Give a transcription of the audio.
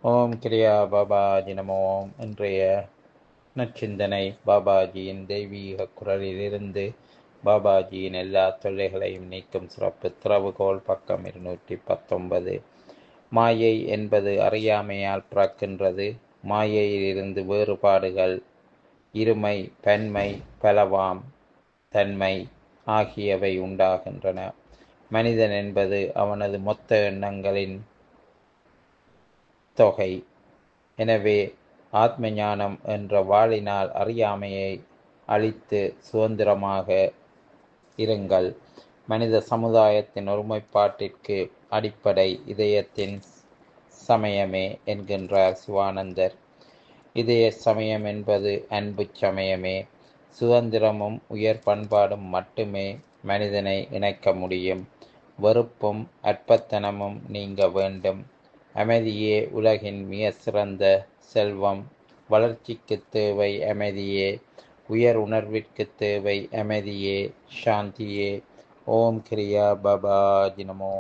ஓம் கிரியா பாபாஜி நமோ ஓம் இன்றைய நற்சிந்தனை பாபாஜியின் தெய்வீக குரலிலிருந்து பாபாஜியின் எல்லா தொல்லைகளையும் நீக்கும் சிறப்பு திறவுகோல் பக்கம் இருநூற்றி பத்தொன்பது மாயை என்பது அறியாமையால் பிறக்கின்றது மாயையிலிருந்து வேறுபாடுகள் இருமை பன்மை பலவாம் தன்மை ஆகியவை உண்டாகின்றன மனிதன் என்பது அவனது மொத்த எண்ணங்களின் தொகை எனவே ஆத்ம ஞானம் என்ற வாளினால் அறியாமையை அழித்து சுதந்திரமாக இருங்கள் மனித சமுதாயத்தின் ஒருமைப்பாட்டிற்கு அடிப்படை இதயத்தின் சமயமே என்கின்றார் சிவானந்தர் இதய சமயம் என்பது அன்பு சமயமே சுதந்திரமும் உயர் பண்பாடும் மட்டுமே மனிதனை இணைக்க முடியும் வெறுப்பும் அற்பத்தனமும் நீங்க வேண்டும் அமைதியே உலகின் மிக சிறந்த செல்வம் வளர்ச்சிக்கு தேவை அமைதியே உயர் உணர்விற்கு தேவை அமைதியே சாந்தியே ஓம் கிரியா பாபாஜி நமோ